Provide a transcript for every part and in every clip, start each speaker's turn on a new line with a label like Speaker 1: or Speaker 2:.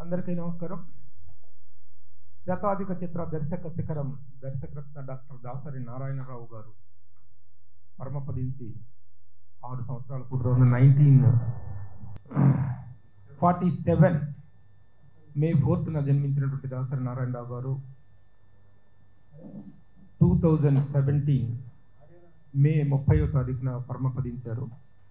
Speaker 1: అందరికీ నమస్కారం శతాధిక చిత్ర దర్శక శిఖరం దర్శకరత్న డాక్టర్ దాసరి నారాయణరావు గారు పరమపదించి ఆరు సంవత్సరాల పూర్వం నైన్టీన్ ఫార్టీ సెవెన్ మే ఫోర్త్న జన్మించినటువంటి దాసరి నారాయణరావు గారు టూ థౌజండ్ సెవెంటీన్ మే ముప్పైవ తారీఖున పరమపదించారు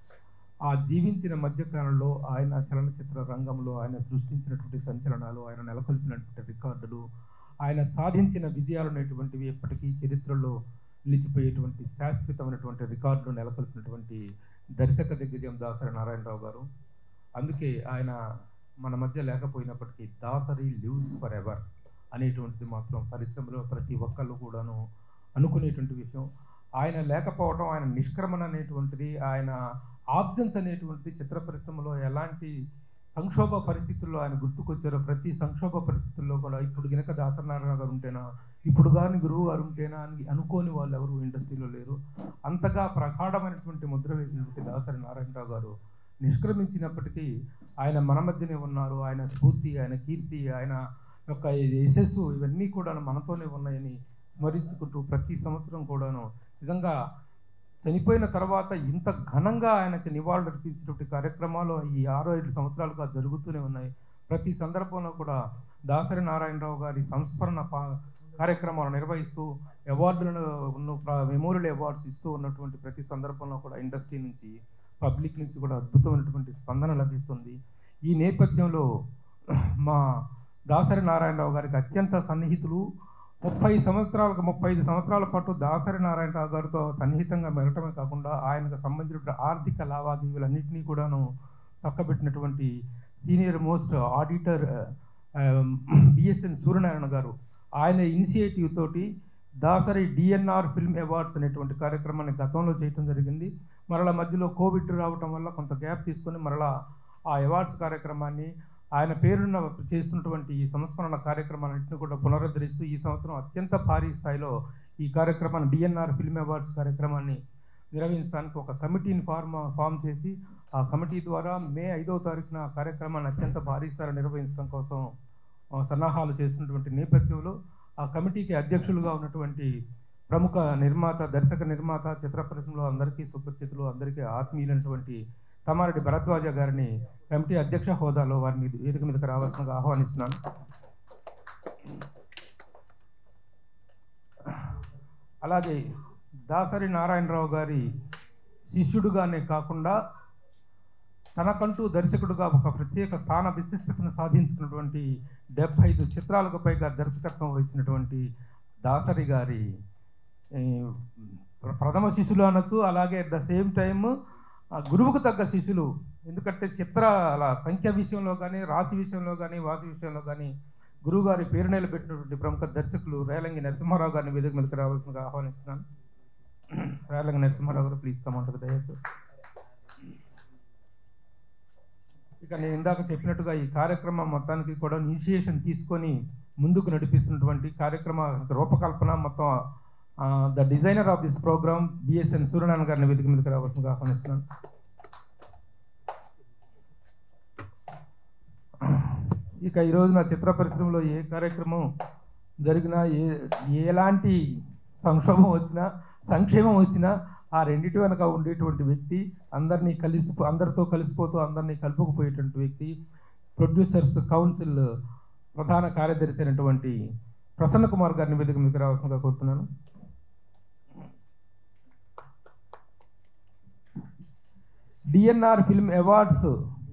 Speaker 1: ఆ జీవించిన మధ్యకాలంలో ఆయన చలనచిత్ర రంగంలో ఆయన సృష్టించినటువంటి సంచలనాలు ఆయన నెలకొల్పినటువంటి రికార్డులు ఆయన సాధించిన విజయాలు అనేటువంటివి ఎప్పటికీ చరిత్రలో నిలిచిపోయేటువంటి శాశ్వతమైనటువంటి రికార్డులు నెలకొల్పినటువంటి దర్శక దిగ్గజం దాసరి నారాయణరావు గారు అందుకే ఆయన మన మధ్య లేకపోయినప్పటికీ దాసరి లివ్స్ ఫర్ ఎవర్ అనేటువంటిది మాత్రం పరిశ్రమలో ప్రతి ఒక్కళ్ళు కూడాను అనుకునేటువంటి విషయం ఆయన లేకపోవడం ఆయన నిష్క్రమణ అనేటువంటిది ఆయన ఆబ్సెన్స్ అనేటువంటిది చిత్ర పరిశ్రమలో ఎలాంటి సంక్షోభ పరిస్థితుల్లో ఆయన గుర్తుకొచ్చారో ప్రతి సంక్షోభ పరిస్థితుల్లో కూడా ఇప్పుడు గినక దాసనారాయణ గారు ఉంటేనా ఇప్పుడు కానీ గురువు గారు ఉంటేనా అని అనుకోని వాళ్ళు ఎవరు ఇండస్ట్రీలో లేరు అంతగా ప్రగాఢమైనటువంటి ముద్ర వేసినటువంటి దాసరి నారాయణరావు గారు నిష్క్రమించినప్పటికీ ఆయన మన మధ్యనే ఉన్నారు ఆయన స్ఫూర్తి ఆయన కీర్తి ఆయన యొక్క యశస్సు ఇవన్నీ కూడా మనతోనే ఉన్నాయని స్మరించుకుంటూ ప్రతి సంవత్సరం కూడాను నిజంగా చనిపోయిన తర్వాత ఇంత ఘనంగా ఆయనకి నివాళులు అర్పించినటువంటి కార్యక్రమాలు ఈ ఆరో ఐదు సంవత్సరాలుగా జరుగుతూనే ఉన్నాయి ప్రతి సందర్భంలో కూడా దాసరి నారాయణరావు గారి సంస్మరణ పా కార్యక్రమాలు నిర్వహిస్తూ అవార్డులను మెమోరియల్ అవార్డ్స్ ఇస్తూ ఉన్నటువంటి ప్రతి సందర్భంలో కూడా ఇండస్ట్రీ నుంచి పబ్లిక్ నుంచి కూడా అద్భుతమైనటువంటి స్పందన లభిస్తుంది ఈ నేపథ్యంలో మా దాసరి నారాయణరావు గారికి అత్యంత సన్నిహితులు ముప్పై సంవత్సరాలకు ముప్పై ఐదు సంవత్సరాల పాటు దాసరి నారాయణరావు గారితో సన్నిహితంగా మెరటమే కాకుండా ఆయనకు సంబంధించిన ఆర్థిక లావాదేవీలన్నింటినీ కూడాను చక్కబెట్టినటువంటి senior most auditor BSN Suryanarayana గారు ఆయన ఇనిషియేటివ్ తోటి దాసరి డిఎన్ఆర్ ఫిల్మ్ అవార్డ్స్ అనేటువంటి కార్యక్రమాన్ని గతంలో చేయటం జరిగింది మరలా మధ్యలో కోవిడ్ రావటం వల్ల కొంత గ్యాప్ తీసుకొని మరలా ఆ అవార్డ్స్ కార్యక్రమాన్ని ఆయన పేరున్న చేస్తున్నటువంటి ఈ సంస్మరణ కార్యక్రమాలన్నింటినీ కూడా పునరుద్ధరిస్తూ ఈ సంవత్సరం అత్యంత భారీ స్థాయిలో ఈ కార్యక్రమాన్ని డిఎన్ఆర్ ఫిల్మ్ అవార్డ్స్ కార్యక్రమాన్ని నిర్వహించడానికి ఒక కమిటీని ఫార్మ్ ఫామ్ చేసి ఆ కమిటీ ద్వారా మే ఐదవ తారీఖున ఆ కార్యక్రమాన్ని అత్యంత భారీ స్థాయిలో నిర్వహించడం కోసం ఆ, సన్నాహాలు చేస్తున్నటువంటి నేపథ్యంలో ఆ కమిటీకి అధ్యక్షులుగా ఉన్నటువంటి ప్రముఖ నిర్మాత దర్శక నిర్మాత చిత్ర పరిశ్రమలో అందరికీ సుపరిచితులు అందరికీ ఆత్మీయులైనటువంటి తమారెడ్డి భరద్వాజ గారిని కమిటీ అధ్యక్ష హోదాలో వారిని వేదిక మీదకి రావాల్సిందిగా ఆహ్వానిస్తున్నాను అలాగే దాసరి నారాయణరావు గారి శిష్యుడుగానే కాకుండా తనకంటూ దర్శకుడుగా ఒక ప్రత్యేక స్థాన విశిష్టతను సాధించుకున్నటువంటి డెబ్బై ఐదు చిత్రాలకు పైగా దర్శకత్వం వహించినటువంటి దాసరి గారి ఈ, ప్ర- ప్రథమ శిష్యులు అనొచ్చు అలాగే అట్ ద సేమ్ టైమ్ గురువుకు తగ్గ శిష్యులు ఎందుకంటే చిత్రాల సంఖ్య విషయంలో కానీ రాశి విషయంలో కానీ వాసి విషయంలో కానీ గురువు గారి పేరు నిలబెట్టినటువంటి ప్రముఖ దర్శకులు రేలంగి నరసింహారావు గారిని వేదిక మీదకి రావాల్సిందిగా ఆహ్వానిస్తున్నాను రేలంగి నరసింహారావు గారు ప్లీజ్ కమంటారు దయచేసి ఇక నేను ఇందాక చెప్పినట్టుగా ఈ కార్యక్రమం మొత్తానికి కూడా ఇనిషియేషన్ తీసుకొని ముందుకు నడిపిస్తున్నటువంటి కార్యక్రమ రూపకల్పన మొత్తం the designer of this program BSN Suryanarayana గారిని వేదిక మీదకి రావాల్సిందిగా ఆహ్వానిస్తున్నాను ఇక ఈరోజు నా చిత్ర పరిశ్రమలో ఏ కార్యక్రమం జరిగినా ఏ ఎలాంటి సంక్షోభం వచ్చినా సంక్షేమం వచ్చినా ఆ రెండిటి వెనక ఉండేటువంటి వ్యక్తి అందరినీ కలిసి అందరితో కలిసిపోతూ అందరినీ కలుపుకుపోయేటువంటి వ్యక్తి ప్రొడ్యూసర్స్ కౌన్సిల్ ప్రధాన కార్యదర్శి అయినటువంటి ప్రసన్న కుమార్ గారిని వేదిక మీకు రావాల్సిందిగా కోరుతున్నాను DNR film awards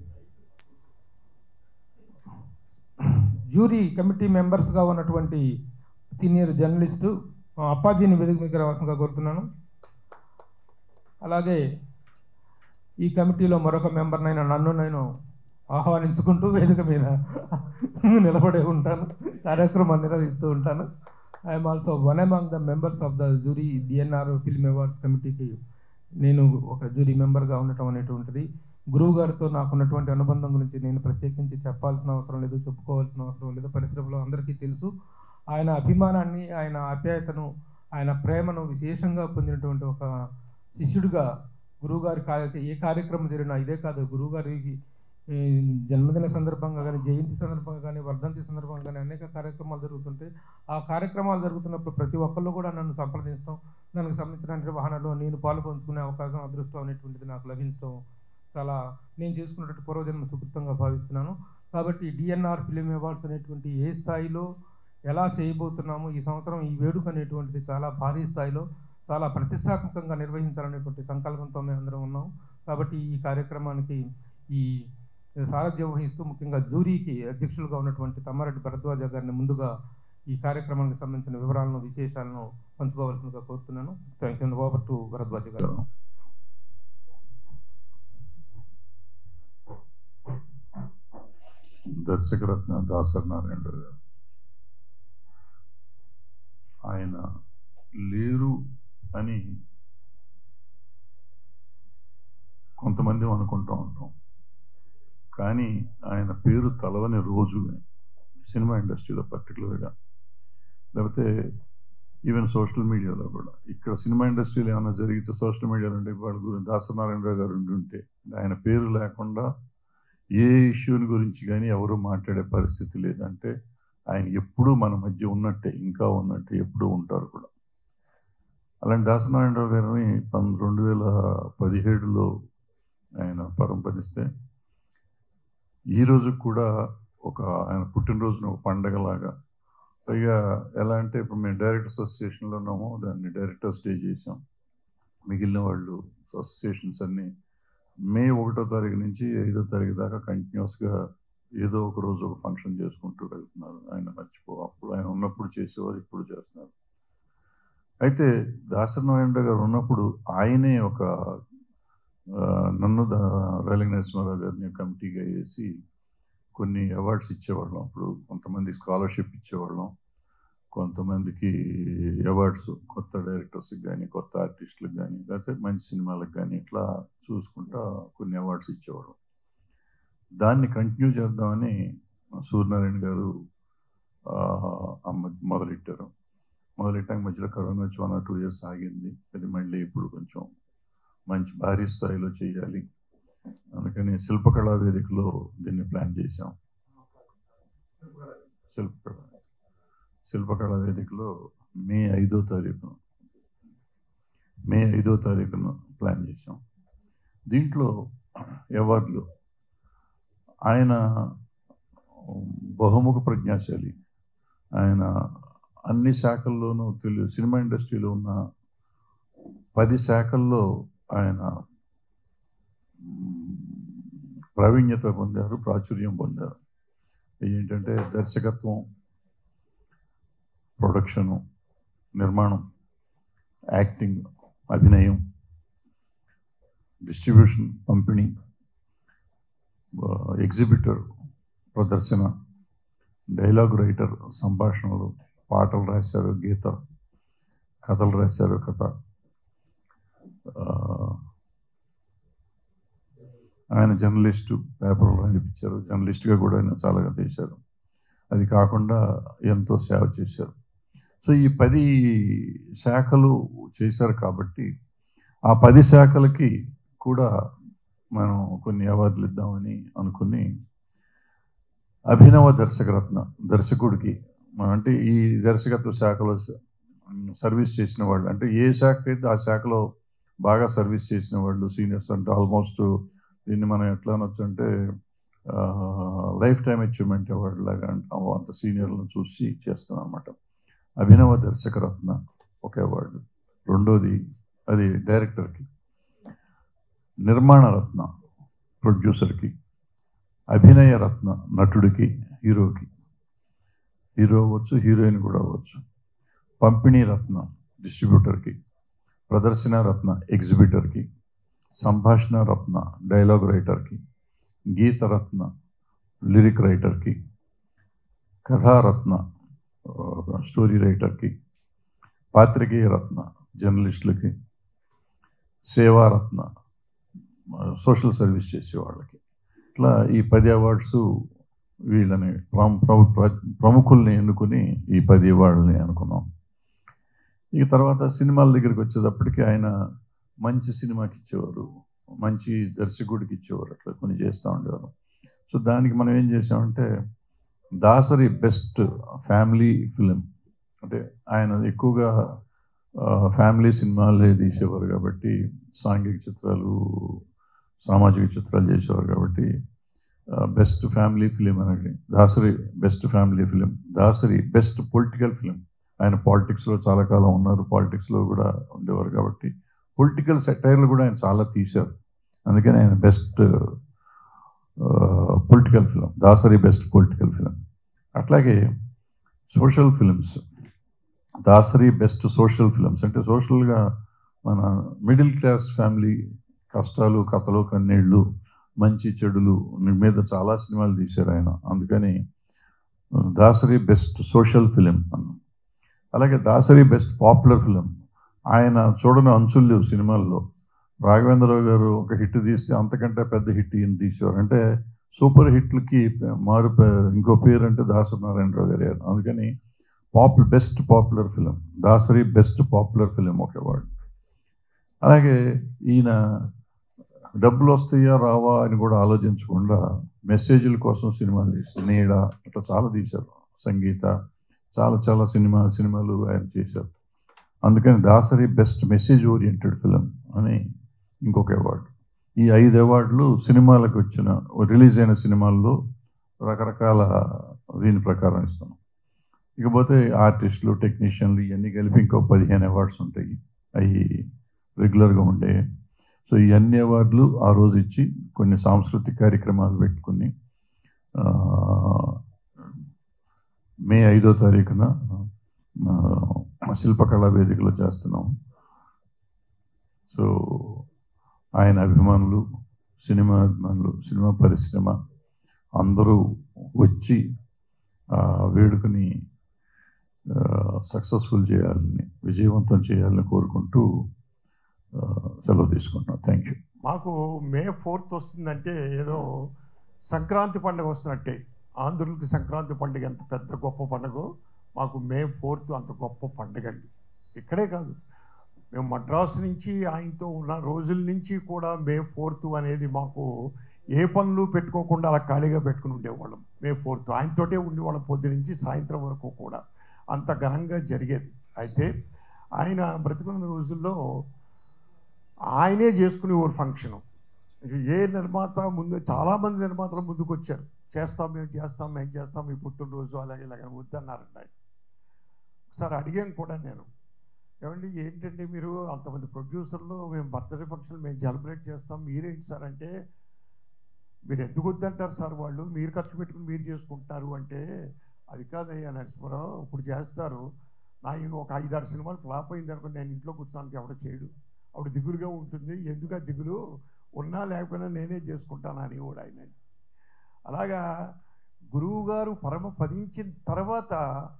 Speaker 1: jury committee మెంబర్స్గా ఉన్నటువంటి సీనియర్ జర్నలిస్టు ఆ, అప్పాజీని వేదిక మీకు రావాల్సిందిగా కోరుతున్నాను అలాగే ఈ కమిటీలో మరొక మెంబర్నైన నన్ను నేను ఆహ్వానించుకుంటూ వేదిక మీద నిలబడే ఉంటాను కార్యక్రమాన్ని నిర్వహిస్తూ ఉంటాను I'm also one among the members of the jury DNR film awards కమిటీకి నేను ఒక జూరీ మెంబర్గా ఉండటం అనేటువంటిది గురువు గారితో నాకున్నటువంటి అనుబంధం గురించి నేను ప్రత్యేకించి చెప్పాల్సిన అవసరం లేదు చెప్పుకోవాల్సిన అవసరం లేదు పరిశ్రమలో అందరికీ తెలుసు ఆయన అభిమానాన్ని ఆయన ఆప్యాయతను ఆయన ప్రేమను విశేషంగా పొందినటువంటి ఒక శిష్యుడిగా గురువుగారి కార్య ఏ కార్యక్రమం జరిగినా ఇదే కాదు గురువుగారికి ఈ జన్మదిన సందర్భంగా కానీ జయంతి సందర్భంగా కానీ వర్ధంతి సందర్భంగా కానీ అనేక కార్యక్రమాలు జరుగుతుంటాయి ఆ కార్యక్రమాలు జరుగుతున్నప్పుడు ప్రతి ఒక్కళ్ళు కూడా నన్ను సంప్రదించడం దానికి సంబంధించిన వాహనాల్లో నేను పాలు పంచుకునే అవకాశం అదృష్టం అనేటువంటిది నాకు లభించడం చాలా నేను చేసుకున్నటువంటి పూర్వజన్మ సుకృతంగా భావిస్తున్నాను కాబట్టి డిఎన్ఆర్ ఫిలిం అవార్డ్స్ అనేటువంటి ఏ స్థాయిలో ఎలా చేయబోతున్నాము ఈ సంవత్సరం ఈ వేడుక అనేటువంటిది చాలా భారీ స్థాయిలో చాలా ప్రతిష్టాత్మకంగా నిర్వహించాలనేటువంటి సంకల్పంతో మేము అందరం ఉన్నాం కాబట్టి ఈ కార్యక్రమానికి ఈ సారథ్యం వహిస్తూ ముఖ్యంగా జూరీకి అధ్యక్షులుగా ఉన్నటువంటి తమ్మారెడ్డి భరద్వాజ గారిని ముందుగా ఈ కార్యక్రమానికి సంబంధించిన వివరాలను విశేషాలను పంచుకోవాల్సిందిగా కోరుతున్నాను thank you over to Bharadwaja గారు
Speaker 2: దర్శకరత్న దాసర్ నారాయణ గారు ఆయన లేరు అని కొంతమంది అనుకుంటూ ఉంటాం కానీ ఆయన పేరు తలవని రోజు సినిమా ఇండస్ట్రీలో పర్టికులర్గా లేకపోతే ఈవెన్ సోషల్ మీడియాలో కూడా ఇక్కడ సినిమా ఇండస్ట్రీలో ఏమైనా జరిగితే సోషల్ మీడియాలో ఉంటే వాళ్ళ గురించి దాసనారాయణరావు గారు ఉండి ఉంటే ఆయన పేరు లేకుండా ఏ ఇష్యూని గురించి కానీ ఎవరు మాట్లాడే పరిస్థితి లేదంటే ఆయన ఎప్పుడూ మన మధ్య ఉన్నట్టే ఇంకా ఉన్నట్టే ఎప్పుడూ ఉంటారు కూడా అలాంటి దాసనారాయణరావు గారిని పం రెండు వేల పదిహేడులో ఆయన పరంపరిస్తే ఈరోజు కూడా ఒక ఆయన పుట్టినరోజున ఒక పండగలాగా పైగా ఎలా అంటే ఇప్పుడు మేము డైరెక్టర్స్ అసోసియేషన్లో ఉన్నాము దాన్ని డైరెక్టర్స్ డే చేసాం మిగిలిన వాళ్ళు అసోసియేషన్స్ అన్నీ మే ఒకటో తారీఖు నుంచి ఐదో తారీఖు దాకా కంటిన్యూస్గా ఏదో ఒక రోజు ఒక ఫంక్షన్ చేసుకుంటూ వెళ్తున్నారు ఆయన మర్చిపో అప్పుడు ఆయన ఉన్నప్పుడు చేసేవారు ఇప్పుడు చేస్తున్నారు అయితే దాసనారాయణ గారు ఉన్నప్పుడు ఆయనే ఒక ఆ, నన్ను దా- రైలింగ్ నరసింహారావు గారిని కమిటీగా వేసి కొన్ని అవార్డ్స్ ఇచ్చేవాళ్ళం అప్పుడు కొంతమంది స్కాలర్షిప్ ఇచ్చేవాళ్ళం కొంతమందికి అవార్డ్స్ కొత్త డైరెక్టర్స్కి కానీ కొత్త ఆర్టిస్టులకు కానీ లేకపోతే మంచి సినిమాలకు కానీ ఇట్లా చూసుకుంటా కొన్ని అవార్డ్స్ ఇచ్చేవాళ్ళం దాన్ని కంటిన్యూ చేద్దామని సూర్యనారాయణ గారు ఆ, అమ్మ మొదలెట్టారు మొదలెట్టాక మధ్యలో కరోనా వచ్చి వన్ ఆర్ టూ ఇయర్స్ ఆగింది అది మళ్ళీ ఇప్పుడు కొంచెం మంచి భారీ స్థాయిలో చేయాలి అందుకని శిల్పకళా వేదికలో దీన్ని ప్లాన్ చేశాం శిల్పకళ శిల్పకళా వేదికలో మే ఐదో తారీఖున మే ఐదో తారీఖున ప్లాన్ చేశాం దీంట్లో అవార్డులు ఆయన బహుముఖ ప్రజ్ఞాశాలి ఆయన అన్ని శాఖల్లోనూ తెలుగు సినిమా ఇండస్ట్రీలో ఉన్న పది శాఖల్లో ఆయన మ్, ప్రావీణ్యత పొందారు ప్రాచుర్యం పొందారు ఏంటంటే దర్శకత్వం ప్రొడక్షను నిర్మాణం యాక్టింగ్ అభినయం డిస్ట్రిబ్యూషన్ పంపిణీ ఎగ్జిబిటర్ ప్రదర్శన డైలాగ్ రైటర్ సంభాషణలు పాటలు రాశారు గీత కథలు రాశారు కథ ఆ, ఆయన జర్నలిస్టు పేపర్లు రాయించారు జర్నలిస్ట్గా కూడా ఆయన చాలా చేశారు అది కాకుండా ఎంతో సేవ చేశారు సో ఈ పది శాఖలు చేశారు కాబట్టి ఆ పది శాఖలకి కూడా మనం కొన్ని అవార్డులు ఇద్దామని అనుకుని అభినవ దర్శకరత్న దర్శకుడికి మన అంటే ఈ దర్శకత్వ శాఖలో స- సర్వీస్ చేసిన వాళ్ళు అంటే ఏ శాఖ అయితే ఆ శాఖలో బాగా సర్వీస్ చేసిన వాళ్ళు సీనియర్స్ అంటే ఆల్మోస్ట్ దీన్ని మనం ఎట్లా అనొచ్చు అంటే లైఫ్ టైం అచీవ్మెంట్ అవార్డు లాగా అంటాం అంత సీనియర్లను చూసి చేస్తాం అనమాట అభినవ దర్శకరత్న ఒక అవార్డు రెండోది అది డైరెక్టర్కి నిర్మాణ రత్న ప్రొడ్యూసర్కి అభినయ రత్న నటుడికి హీరోకి హీరో అవ్వచ్చు హీరోయిన్ కూడా అవ్వచ్చు పంపిణీ రత్న డిస్ట్రిబ్యూటర్కి ప్రదర్శన రత్న ఎగ్జిబిటర్కి సంభాషణ రత్న డైలాగ్ రైటర్కి గీతరత్న లిరిక్ రైటర్కి కథారత్న ఆ, స్టోరీ రైటర్కి పాత్రికేయ రత్న జర్నలిస్టులకి సేవారత్న ఆ, సోషల్ సర్వీస్ చేసే వాళ్ళకి ఇట్లా ఈ పది అవార్డ్స్ వీళ్ళని ప్రము- ప్రము- ప్ర- ప్రముఖుల్ని ఎన్నుకుని ఈ పది అవార్డులని అనుకున్నాం ఇక తర్వాత సినిమాల దగ్గరికి వచ్చేటప్పటికి ఆయన మంచి సినిమాకి ఇచ్చేవారు మంచి దర్శకుడికి ఇచ్చేవారు అట్లా కొన్ని చేస్తూ ఉండేవారు సో దానికి మనం ఏం చేసామంటే దాసరి బెస్ట్ ఫ్యామిలీ ఫిలిం అంటే ఆయన ఎక్కువగా ఫ్యామిలీ సినిమాలే తీసేవారు కాబట్టి సాంఘిక చిత్రాలు సామాజిక చిత్రాలు చేసేవారు కాబట్టి బెస్ట్ ఫ్యామిలీ ఫిలిం అనేది Dasari best family film Dasari best political film ఆయన పాలిటిక్స్లో చాలా కాలం ఉన్నారు పాలిటిక్స్లో కూడా ఉండేవారు కాబట్టి పొలిటికల్ సెటైర్లు కూడా ఆయన చాలా తీశారు అందుకని ఆయన best political film Dasari best political film అట్లాగే social films Dasari best social films అంటే సోషల్గా మన మిడిల్ క్లాస్ ఫ్యామిలీ కష్టాలు కథలు కన్నీళ్ళు మంచి చెడులు మీద చాలా సినిమాలు తీశారు ఆయన అందుకని దాసరి బెస్ట్ సోషల్ ఫిలిం అన్నాం అలాగే దాసరి బెస్ట్ పాపులర్ ఫిలిం ఆయన చూడని అంచులు లేవు సినిమాల్లో రాఘవేంద్రరావు గారు ఒక హిట్ తీస్తే అంతకంటే పెద్ద హిట్ ఈయన తీసేవారు అంటే సూపర్ హిట్లకి మారు పే- ఇంకో పేరు అంటే దాసరి నారాయణరావు గారు అందుకని popular best popular film Dasari best popular film ఒక అవార్డు అలాగే ఈయన డబ్బులు వస్తాయా రావా అని కూడా ఆలోచించకుండా మెసేజ్ల కోసం సినిమాలు తీశారు నీడ అట్లా చాలా తీశారు సంగీత చాలా చాలా సినిమా సినిమాలు ఆయన చేశారు అందుకని Dasari best message oriented film అని ఇంకొక అవార్డు ఈ ఐదు అవార్డులు సినిమాలకు వచ్చిన రిలీజ్ అయిన సినిమాల్లో రకరకాల దీని ప్రకారం ఇస్తాం ఇకపోతే ఆర్టిస్టులు టెక్నీషియన్లు ఇవన్నీ కలిపి ఇంకో పదిహేను అవార్డ్స్ ఉంటాయి అవి రెగ్యులర్గా ఉండే సో ఈ అన్ని అవార్డులు ఆ రోజు ఇచ్చి కొన్ని సాంస్కృతిక కార్యక్రమాలు పెట్టుకుని ఆ, మే ఐదో తారీఖున ఆ, శిల్పకళా వేదికలో చేస్తున్నాం సో ఆయన అభిమానులు సినిమా అభిమానులు సినిమా పరిశ్రమ అందరూ వచ్చి ఆ వేడుకని సక్సెస్ఫుల్ చేయాలని విజయవంతం చేయాలని కోరుకుంటూ ఆ, సెలవు తీసుకుంటున్నాం థ్యాంక్ యూ
Speaker 3: మాకు మే ఫోర్త్ వస్తుందంటే ఏదో సంక్రాంతి పండుగ వస్తున్నట్టే ఆంధ్రులకి సంక్రాంతి పండుగ ఎంత పెద్ద గొప్ప పండుగ మాకు మే ఫోర్త్ అంత గొప్ప పండుగ అండి ఇక్కడే కాదు మేము మద్రాసు నుంచి ఆయనతో ఉన్న రోజుల నుంచి కూడా మే ఫోర్త్ అనేది మాకు ఏ పనులు పెట్టుకోకుండా అలా ఖాళీగా పెట్టుకుని ఉండేవాళ్ళం మే ఫోర్త్ ఆయనతోటే ఉండేవాళ్ళం పొద్దు నుంచి సాయంత్రం వరకు కూడా అంత ఘనంగా జరిగేది అయితే ఆయన బ్రతుకున్న రోజుల్లో ఆయనే చేసుకునేవారు ఫంక్షను ఇక ఏ నిర్మాత ముందు చాలామంది నిర్మాతలు ముందుకు వచ్చారు చేస్తాం మేము చేస్తాం మేము చేస్తాం మీ పుట్టినరోజు అలాగే ఇలాగ వద్దన్నారండి ఆయన ఒకసారి అడిగాను కూడా నేను ఏమండి ఏంటంటే మీరు అంతమంది ప్రొడ్యూసర్లు మేము బర్త్డే ఫంక్షన్ మేము సెలబ్రేట్ చేస్తాం మీరేంటి సార్ అంటే మీరు ఎందుకు వద్దంటారు సార్ వాళ్ళు మీరు ఖర్చు పెట్టుకుని మీరు చేసుకుంటున్నారు అంటే అది కాదయ్యా నరసింహరావు ఇప్పుడు చేస్తారు నా ఇంకో ఒక ఐదారు సినిమాలు ఫ్లాప్ అయింది అనుకో నేను ఇంట్లో కూర్చోడానికి ఎవడో చేయడు అప్పుడు దిగులుగా ఉంటుంది ఎందుకు ఆ దిగులు ఉన్నా లేకపోయినా నేనే చేసుకుంటాను అని కూడా ఆయన అలాగా గురువు గారు పరమ పదించిన తర్వాత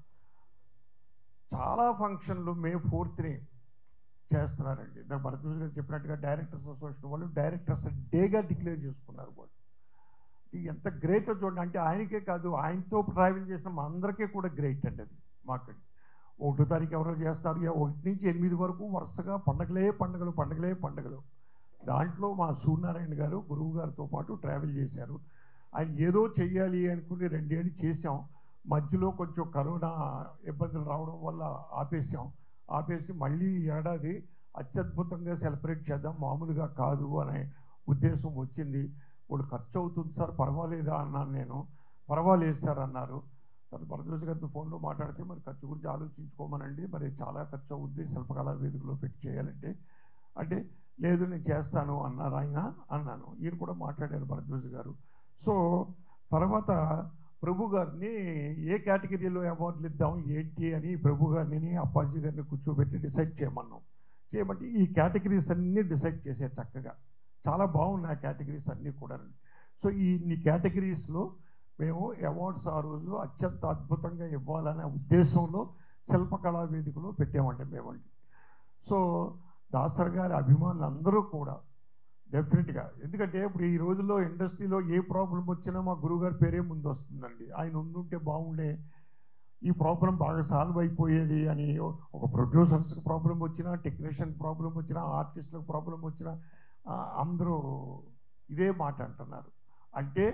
Speaker 3: చాలా ఫంక్షన్లు మే ఫోర్త్ని చేస్తున్నారండి ఇందాక భరద్వాజ్ గారు చెప్పినట్టుగా డైరెక్టర్స్ అసోసియేషన్ వాళ్ళు డైరెక్టర్స్ డేగా డిక్లేర్ చేసుకున్నారు వాళ్ళు ఇది ఎంత గ్రేట్ చూడండి అంటే ఆయనకే కాదు ఆయనతో ట్రావెల్ చేసిన మా అందరికీ కూడా గ్రేట్ అండి అది మాకు ఒకటో తారీఖు ఎవరో చేస్తారు ఇక ఒకటి నుంచి ఎనిమిది వరకు వరుసగా పండగలే పండగలు పండగలే పండగలు దాంట్లో మా సూర్యనారాయణ గారు గురువు గారితో పాటు ట్రావెల్ చేశారు ఆయన ఏదో చెయ్యాలి అనుకుని రెండేళ్ళు చేసాం మధ్యలో కొంచెం కరోనా ఇబ్బందులు రావడం వల్ల ఆపేసాం ఆపేసి మళ్ళీ ఈ ఏడాది అత్యద్భుతంగా సెలబ్రేట్ చేద్దాం మామూలుగా కాదు అనే ఉద్దేశం వచ్చింది ఇప్పుడు ఖర్చు అవుతుంది సార్ పర్వాలేదా అన్నాను నేను పర్వాలేదు సార్ అన్నారు తను భరద్వాజ గారితో ఫోన్లో మాట్లాడితే మరి ఖర్చు గురించి ఆలోచించుకోమనండి మరి చాలా ఖర్చు అవుద్ది శిల్పకళా వేదికలో పెట్టి చేయాలంటే అంటే లేదు నేను చేస్తాను అన్నారు ఆయన అన్నాను ఈయన కూడా మాట్లాడారు భరద్వాజ గారు సో తర్వాత ప్రభు గారిని ఏ కేటగిరీలో అవార్డులు ఇద్దాం ఏంటి అని ప్రభు గారిని అప్పాజీ గారిని కూర్చోబెట్టి డిసైడ్ చేయమన్నాం చేయమంటే ఈ కేటగిరీస్ అన్నీ డిసైడ్ చేశారు చక్కగా చాలా బాగున్నాయి ఆ కేటగిరీస్ అన్నీ కూడా సో ఈ ఇన్ని కేటగిరీస్లో మేము అవార్డ్స్ ఆ రోజు అత్యంత అద్భుతంగా ఇవ్వాలనే ఉద్దేశంలో శిల్పకళా వేదికలో పెట్టామంటే మేమండి సో దాసర్ గారి అభిమానులు అందరూ కూడా డెఫినెట్గా ఎందుకంటే ఇప్పుడు ఈ రోజుల్లో ఇండస్ట్రీలో ఏ ప్రాబ్లం వచ్చినా మా గురువుగారి పేరే ముందు వస్తుందండి ఆయన ఉండుంటే బాగుండే ఈ ప్రాబ్లం బాగా సాల్వ్ అయిపోయేది అని ఒక ప్రొడ్యూసర్స్కి ప్రాబ్లం వచ్చినా టెక్నీషియన్ ప్రాబ్లం వచ్చినా ఆర్టిస్టులకు ప్రాబ్లం వచ్చినా ఆ, అందరూ ఇదే మాట అంటున్నారు అంటే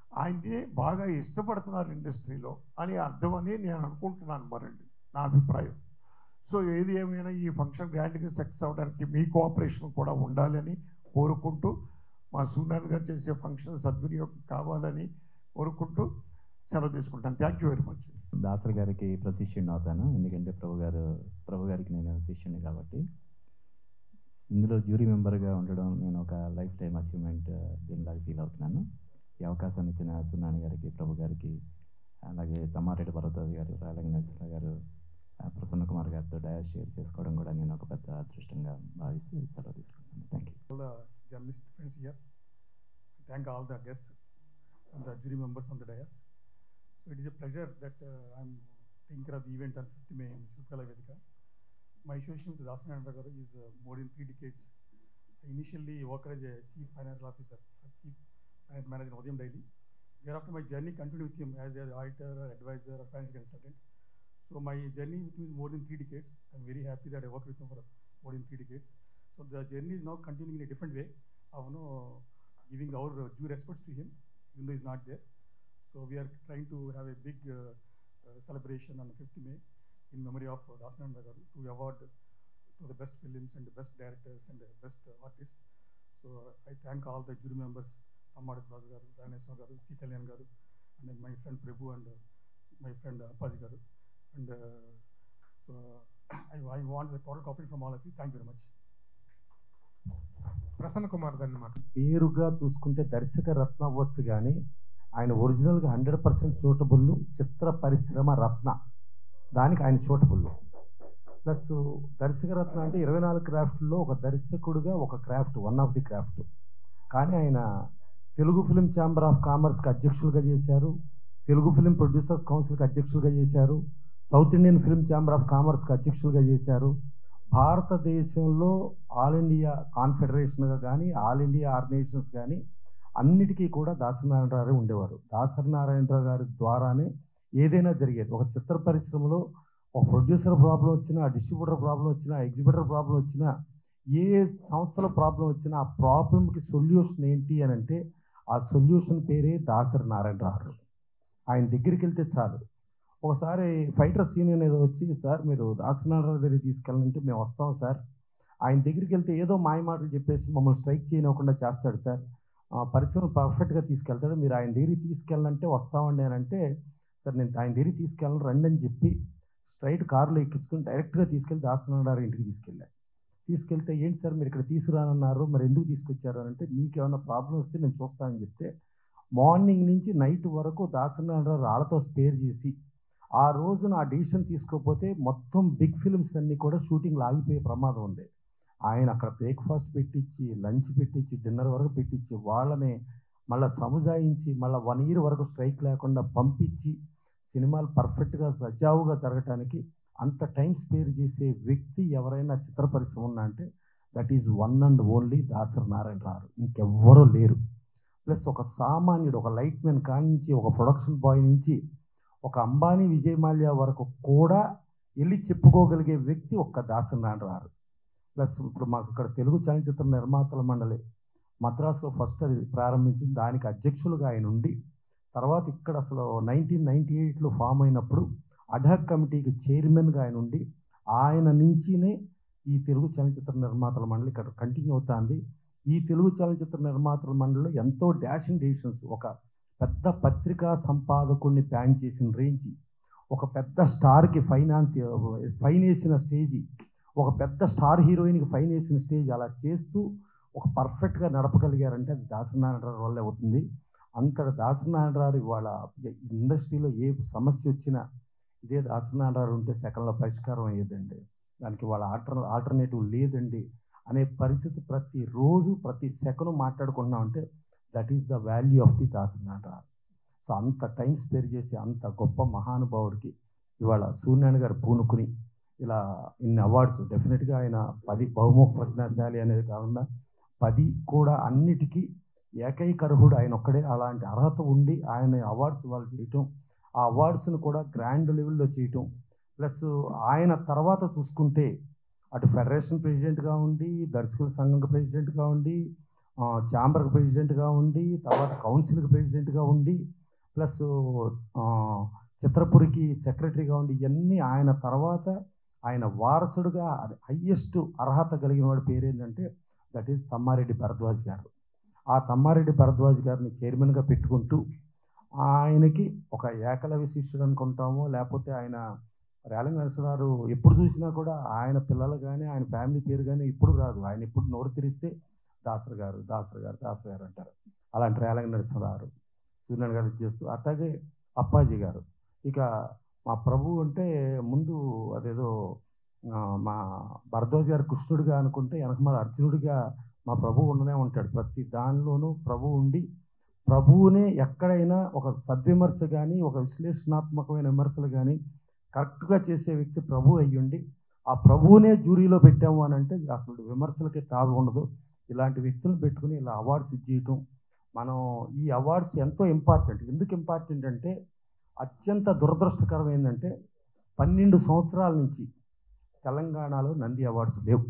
Speaker 3: ఆయన్ని బాగా ఇష్టపడుతున్నారు ఇండస్ట్రీలో అని అర్థం అని నేను అనుకుంటున్నాను మరండి నా అభిప్రాయం సో ఏది ఏమైనా ఈ ఫంక్షన్ గ్రాండ్గా సక్సెస్ అవ్వడానికి మీ కోఆపరేషన్ కూడా ఉండాలని కోరుకుంటూ మా సూర్యనారాయణ గారు చేసే ఫంక్షన్ సద్వినియోగం కావాలని కోరుకుంటూ సెలవు తీసుకుంటాను thank you very much
Speaker 4: Dasari గారికి ప్రశిష్యుడిని అవుతాను ఎందుకంటే ప్రభు గారు ప్రభు గారికి నేను శిష్యుని కాబట్టి ఇందులో జ్యూరీ మెంబర్గా ఉండడం నేను ఒక లైఫ్ టైం అచీవ్మెంట్ దీనిలాగా ఫీల్ అవుతున్నాను ఈ అవకాశాన్ని ఇచ్చిన సునాని గారికి ప్రభు గారికి అలాగే తమ్మారెడ్డి పర్వతాది గారు రాయలంగేశ్వర గారు ఆ, ప్రసన్న కుమార్ గారితో డయాస్ షేర్ చేసుకోవడం కూడా నేను ఒక పెద్ద అదృష్టంగా భావిస్తూ సెలవు తీసుకుంటాను thank you
Speaker 5: all the journalist friends here. Thank all the guests and the jury members on the dais. So it is a pleasure that uh, I'm taking care of the event on 5th May in Shilpkala Vedika. My association with Dasan Garu is uh, more than three decades. I initially worked as a chief financial officer, uh, chief finance manager in Odiyam Daily. Thereafter, my journey continued with him as an auditor, advisor, or financial consultant. So my journey with him is more than three decades. I'm very happy that I worked with him for more than three decades. So the journey is now continuing in a different way of you know, giving our uh, due respects to him, even though he's not there. So we are trying to have a big uh, uh, celebration on 5th May in memory of uh, Dasananda Garu to award to the best films and the best directors and the best uh, artists. So uh, I thank all the jury members, Amad Raju Garu, Raneswa Garu, C. Kalyan Garu, and then my friend Prabhu and uh, my friend uh, Appaji Garu. And uh, so I, I want the total cooperation from all of you. Thank you very much.
Speaker 1: Prasanna Kumar గారిని మాట
Speaker 6: పేరుగా చూసుకుంటే దర్శక రత్న అవ్వచ్చు కానీ ఆయన ఒరిజినల్గా hundred percent suitable చిత్ర పరిశ్రమ రత్న దానికి ఆయన సూటబుల్ ప్లస్ దర్శక రత్న అంటే ఇరవై నాలుగు క్రాఫ్ట్లో ఒక దర్శకుడుగా ఒక craft one of the craft కానీ ఆయన తెలుగు ఫిలిం ఛాంబర్ ఆఫ్ కామర్స్కి అధ్యక్షులుగా చేశారు తెలుగు ఫిలిం ప్రొడ్యూసర్స్ కౌన్సిల్కి అధ్యక్షులుగా చేశారు south Indian film chamber of కామర్స్కి అధ్యక్షులుగా చేశారు భారతదేశంలో ఆల్ ఇండియా కాన్ఫెడరేషన్గా కానీ ఆల్ ఇండియా ఆర్గనైజేషన్స్ కానీ అన్నిటికీ కూడా దాసనారాయణరావు గారు ఉండేవారు దాసనారాయణరావు గారి ద్వారానే ఏదైనా జరిగేది ఒక చిత్ర పరిశ్రమలో ఒక ప్రొడ్యూసర్ ప్రాబ్లం వచ్చినా డిస్ట్రిబ్యూటర్ ప్రాబ్లం వచ్చినా ఎగ్జిబిటర్ ప్రాబ్లం వచ్చినా ఏ సంస్థలో ప్రాబ్లం వచ్చినా ఆ ప్రాబ్లంకి సొల్యూషన్ ఏంటి అని అంటే ఆ సొల్యూషన్ పేరే దాసరి నారాయణరావు ఆయన దగ్గరికి వెళ్తే చాలు ఒకసారి ఫైటర్ సీన్ అనేది వచ్చి సార్ మీరు దాసనారాయణ దగ్గరికి తీసుకెళ్ళాలంటే మేము వస్తాం సార్ ఆయన దగ్గరికి వెళ్తే ఏదో మాయ మాటలు చెప్పేసి మమ్మల్ని స్ట్రైక్ చేయనివ్వకుండా చేస్తాడు సార్ ఆ, పరిశ్రమ పర్ఫెక్ట్గా తీసుకెళ్తాడు మీరు ఆయన దగ్గరికి తీసుకెళ్ళాలంటే వస్తామండి అని అంటే సార్ నేను ఆయన దగ్గరికి తీసుకెళ్ళను రండి అని చెప్పి స్ట్రైట్ కారులో ఎక్కించుకొని డైరెక్ట్గా తీసుకెళ్ళి దాసనారాయణ ఇంటికి తీసుకెళ్ళాను తీసుకెళ్తే ఏంటి సార్ మీరు ఇక్కడ తీసుకురానన్నారు మరి ఎందుకు తీసుకొచ్చారు అని అంటే మీకు ఏమైనా ప్రాబ్లం వస్తే నేను చూస్తానని చెప్తే మార్నింగ్ నుంచి నైట్ వరకు దాసనారాయణ రాళ్ళతో స్పేర్ చేసి ఆ రోజున ఆ డిసిషన్ తీసుకోకపోతే మొత్తం బిగ్ ఫిల్మ్స్ అన్నీ కూడా షూటింగ్లు ఆగిపోయే ప్రమాదం ఉంది ఆయన అక్కడ బ్రేక్ఫాస్ట్ పెట్టించి లంచ్ పెట్టించి డిన్నర్ వరకు పెట్టించి వాళ్ళని మళ్ళీ సముదాయించి మళ్ళీ వన్ ఇయర్ వరకు స్ట్రైక్ లేకుండా పంపించి సినిమాలు పర్ఫెక్ట్గా సజావుగా జరగటానికి అంత టైం స్పేర్ చేసే వ్యక్తి ఎవరైనా చిత్ర పరిశ్రమ ఉన్నా అంటే that is one and only Dasari Narayana రారు ఇంకెవ్వరూ లేరు ప్లస్ ఒక సామాన్యుడు ఒక లైట్ మ్యాన్ కానించి ఒక ప్రొడక్షన్ బాయ్ నుంచి ఒక అంబానీ విజయ్ మాల్యా వరకు కూడా వెళ్ళి చెప్పుకోగలిగే వ్యక్తి ఒక్క దాసరి నారాయణ రారు ప్లస్ ఇప్పుడు మాకు ఇక్కడ తెలుగు చలనచిత్ర నిర్మాతల మండలి మద్రాసులో ఫస్ట్ అది ప్రారంభించింది దానికి అధ్యక్షులుగా ఆయన ఉండి తర్వాత ఇక్కడ అసలు నైన్టీన్ నైన్టీ ఎయిట్లో ఫామ్ అయినప్పుడు అడ్హక్ కమిటీకి చైర్మన్గా ఆయన ఉండి ఆయన నుంచినే ఈ తెలుగు చలనచిత్ర నిర్మాతల మండలి ఇక్కడ కంటిన్యూ అవుతుంది ఈ తెలుగు చలనచిత్ర నిర్మాతల మండలిలో ఎంతో డాషింగ్ డెసిషన్స్ ఒక పెద్ద పత్రికా సంపాదకుడిని ప్లాన్ చేసిన రేంజ్ ఒక పెద్ద స్టార్కి ఫైనాన్స్ ఫైన్ వేసిన స్టేజీ ఒక పెద్ద స్టార్ హీరోయిన్కి ఫైన్ వేసిన స్టేజ్ అలా చేస్తూ ఒక పర్ఫెక్ట్గా నడపగలిగారంటే అది దాసనారాయణరావు వల్లే అవుతుంది అంతటి దాసనారాయణరావు ఇవాళ ఇండస్ట్రీలో ఏ సమస్య వచ్చినా ఇదే దాసనారాయణరావు ఉంటే సెకండ్లో పరిష్కారం అయ్యేదండి దానికి వాళ్ళ ఆల్టర్ ఆల్టర్నేటివ్ లేదండి అనే పరిస్థితి ప్రతి రోజు ప్రతి సెకండ్ మాట్లాడుకుంటున్నామంటే that is the value of the దాసనారాయణరావు సో అంత టైం స్పేర్ చేసి అంత గొప్ప మహానుభావుడికి ఇవాళ సూర్యనారాయణ గారు పూనుకుని ఇలా ఇన్ని అవార్డ్స్ డెఫినెట్గా ఆయన పది బహుముఖ ప్రజ్ఞాశాలి అనేది కాకుండా పది కూడా అన్నిటికీ ఏకైక అర్హుడు ఆయన ఒక్కడే అలాంటి అర్హత ఉండి ఆయన అవార్డ్స్ వాళ్ళు చేయటం ఆ అవార్డ్స్ని కూడా గ్రాండ్ లెవెల్లో చేయటం ప్లస్ ఆయన తర్వాత చూసుకుంటే అటు ఫెడరేషన్ ప్రెసిడెంట్గా ఉండి దర్శకుల సంఘం ప్రెసిడెంట్గా ఉండి ఛాంబర్కి ప్రెసిడెంట్గా ఉండి తర్వాత కౌన్సిల్కి ప్రెసిడెంట్గా ఉండి ప్లస్ చిత్రపురికి సెక్రటరీగా ఉండి ఇవన్నీ ఆయన తర్వాత ఆయన వారసుడుగా హయ్యెస్ట్ అర్హత కలిగిన వాడి పేరు ఏంటంటే దట్ ఈస్ తమ్మారెడ్డి భరద్వాజ్ గారు ఆ తమ్మారెడ్డి భరద్వాజ్ గారిని చైర్మన్గా పెట్టుకుంటూ ఆయనకి ఒక ఏకలవ్య శిష్యుడు అనుకుంటామో లేకపోతే ఆయన రేలంగ్ నరసరావు ఎప్పుడు చూసినా కూడా ఆయన పిల్లలు కానీ ఆయన ఫ్యామిలీ పేరు కానీ ఇప్పుడు రాదు ఆయన ఇప్పుడు నోరు తెరిస్తే దాసర్ గారు దాసర్ గారు దాసర్ గారు అంటారు అలాంటి రేలంగ్ నరసింహారావు సూర్యనారాయణ గారు చేస్తూ అట్లాగే అప్పాజీ గారు ఇక మా ప్రభు అంటే ముందు అదేదో ఆ, మా భరద్వాజ్ గారు కృష్ణుడిగా అనుకుంటే వెనక మన అర్జునుడిగా మా ప్రభు ఉండనే ఉంటాడు ప్రతి దానిలోనూ ప్రభు ఉండి ప్రభువునే ఎక్కడైనా ఒక సద్విమర్శ కానీ ఒక విశ్లేషణాత్మకమైన విమర్శలు కానీ కరెక్ట్గా చేసే వ్యక్తి ప్రభు అయ్యుండి ఆ ప్రభువునే జ్యూరీలో పెట్టాము అని అంటే అసలు విమర్శలకి తాగు ఉండదు ఇలాంటి వ్యక్తులను పెట్టుకుని ఇలా అవార్డ్స్ ఇచ్చేయటం మనం ఈ అవార్డ్స్ ఎంతో ఇంపార్టెంట్ ఎందుకు ఇంపార్టెంట్ అంటే అత్యంత దురదృష్టకరం ఏంటంటే పన్నెండు సంవత్సరాల నుంచి తెలంగాణలో నంది అవార్డ్స్ లేవు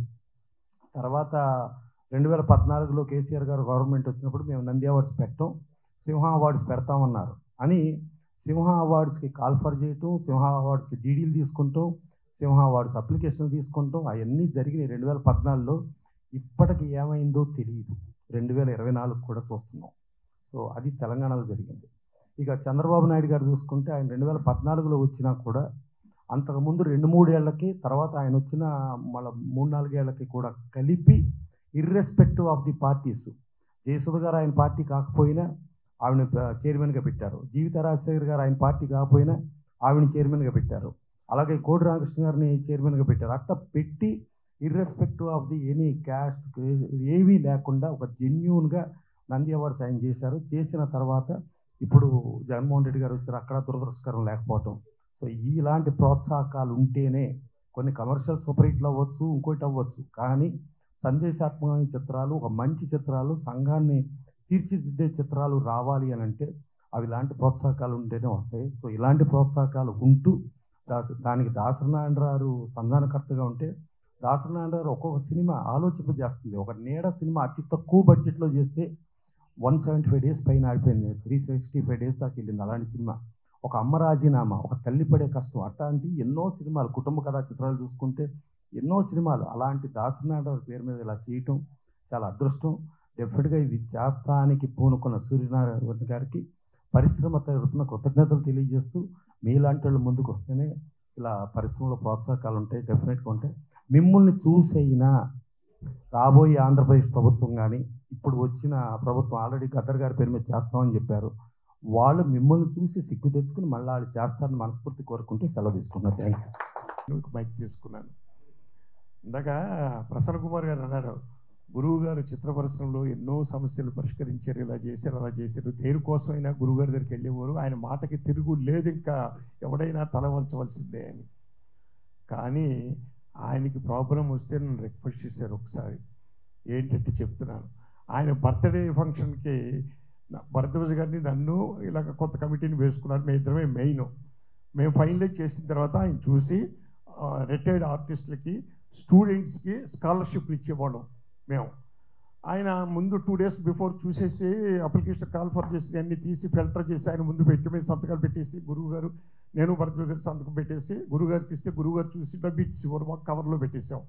Speaker 6: తర్వాత రెండు వేల పద్నాలుగులో కేసీఆర్ గారు గవర్నమెంట్ వచ్చినప్పుడు మేము నంది అవార్డ్స్ పెట్టాం సింహ అవార్డ్స్ పెడతామన్నారు అని సింహ అవార్డ్స్కి కాల్ఫర్ చేయటం సింహ అవార్డ్స్కి డీడీలు తీసుకుంటాం సింహ అవార్డ్స్ అప్లికేషన్లు తీసుకుంటాం అవన్నీ జరిగినాయి రెండు వేల పద్నాలుగులో ఇప్పటికి ఏమైందో తెలియదు రెండు వేల ఇరవై నాలుగు కూడా చూస్తున్నాం సో అది తెలంగాణలో జరిగింది ఇక చంద్రబాబు నాయుడు గారు చూసుకుంటే ఆయన రెండు వేల పద్నాలుగులో వచ్చినా కూడా అంతకుముందు రెండు మూడేళ్లకి తర్వాత ఆయన వచ్చిన మళ్ళీ మూడు నాలుగేళ్లకి కూడా కలిపి irrespective of the parties Jayasudha గారు ఆయన పార్టీ కాకపోయినా ఆవిడ చైర్మన్గా పెట్టారు జీవిత రాజశేఖర్ గారు ఆయన పార్టీ కాకపోయినా ఆవిడని చైర్మన్గా పెట్టారు అలాగే కోడి రామకృష్ణ గారిని చైర్మన్గా పెట్టారు అట్లా పెట్టి irrespective of the any caste ఏమీ లేకుండా ఒక జెన్యున్గా నంది అవార్డ్స్ ఆయన చేశారు చేసిన తర్వాత ఇప్పుడు జగన్మోహన్ రెడ్డి గారు వచ్చారు అక్కడ దురదృష్టకరం లేకపోవటం సో ఇలాంటి ప్రోత్సాహకాలు ఉంటేనే కొన్ని కమర్షియల్ సూపర్ హిట్లు అవ్వచ్చు ఇంకోటి అవ్వచ్చు కానీ సందేశాత్మకమైన చిత్రాలు ఒక మంచి చిత్రాలు సంఘాన్ని తీర్చిదిద్దే చిత్రాలు రావాలి అని అంటే అవి ఇలాంటి ప్రోత్సాహకాలు ఉంటేనే వస్తాయి సో ఇలాంటి ప్రోత్సాహకాలు ఉంటూ దాస దానికి దాసనారాయణరావు సంధానకర్తగా ఉంటే దాసనారాయణరావు ఒక్కొక్క సినిమా ఆలోచింపజేస్తుంది ఒక నీడ సినిమా అతి తక్కువ బడ్జెట్లో చేస్తే వన్ సెవెంటీ ఫైవ్ డేస్ పైన ఆడిపోయింది త్రీ సిక్స్టీ ఫైవ్ డేస్ దాకా వెళ్ళింది అలాంటి సినిమా ఒక అమ్మ రాజీనామా ఒక తల్లి పడే కష్టం అట్లాంటి ఎన్నో సినిమాలు కుటుంబ కథా చిత్రాలు చూసుకుంటే ఎన్నో సినిమాలు అలాంటి దాసనారాయణ పేరు మీద ఇలా చేయటం చాలా అదృష్టం డెఫినెట్గా ఇది చేస్తానికి పూనుకున్న సూర్యనారాయణ గారికి పరిశ్రమ తరపున కృతజ్ఞతలు తెలియజేస్తూ మీలాంటి వాళ్ళు ముందుకు వస్తేనే ఇలా పరిశ్రమలో ప్రోత్సాహకాలు ఉంటాయి డెఫినెట్గా ఉంటాయి మిమ్మల్ని చూసైనా రాబోయే ఆంధ్రప్రదేశ్ ప్రభుత్వం కానీ ఇప్పుడు వచ్చిన ప్రభుత్వం ఆల్రెడీ గద్దర్ గారి పేరు మీద చేస్తామని చెప్పారు వాళ్ళు మిమ్మల్ని చూసి సిగ్గు తెచ్చుకుని మళ్ళీ వాళ్ళు చేస్తారని మనస్ఫూర్తి కోరుకుంటూ సెలవు తీసుకున్నారు థ్యాంక్ యూ
Speaker 3: నువ్వు మైక్ తీసుకున్నాను ఇందాక ప్రసన్న కుమార్ గారు అన్నారు గురువు గారు చిత్ర పరిశ్రమలో ఎన్నో సమస్యలు పరిష్కరించారు ఇలా చేశారు అలా చేశారు దేనికోసమైనా గురువు గారి దగ్గరికి వెళ్ళేవారు ఆయన మాటకి తిరుగు లేదు ఇంకా ఎవడైనా తల వంచవలసిందే అని కానీ ఆయనకి ప్రాబ్లం వస్తే నన్ను రిక్వెస్ట్ చేశారు ఒకసారి ఏంటంటే చెప్తున్నాను ఆయన బర్త్డే ఫంక్షన్కి నా- భరద్వాజ్ గారిని నన్ను ఇలాగ కొత్త కమిటీని వేసుకున్నారు మేము ఇద్దరమే మెయిన్ మేము ఫైనలైజ్ చేసిన తర్వాత ఆయన చూసి రిటైర్డ్ ఆర్టిస్టులకి స్టూడెంట్స్కి స్కాలర్షిప్లు ఇచ్చేవాళ్ళం మేము ఆయన ముందు టూ డేస్ బిఫోర్ చూసేసి అప్లికేషన్ కాల్ ఫర్ చేసి అన్ని తీసి ఫిల్టర్ చేసి ఆయన ముందు పెట్టి మేము సంతకాలు పెట్టేసి గురువు గారు నేను భరద్వాజ్ గారు సంతకం పెట్టేసి గురువు గారికి ఇస్తే గురువు గారు చూసి డబ్బు ఇచ్చి మాకు కవర్లో పెట్టేసాం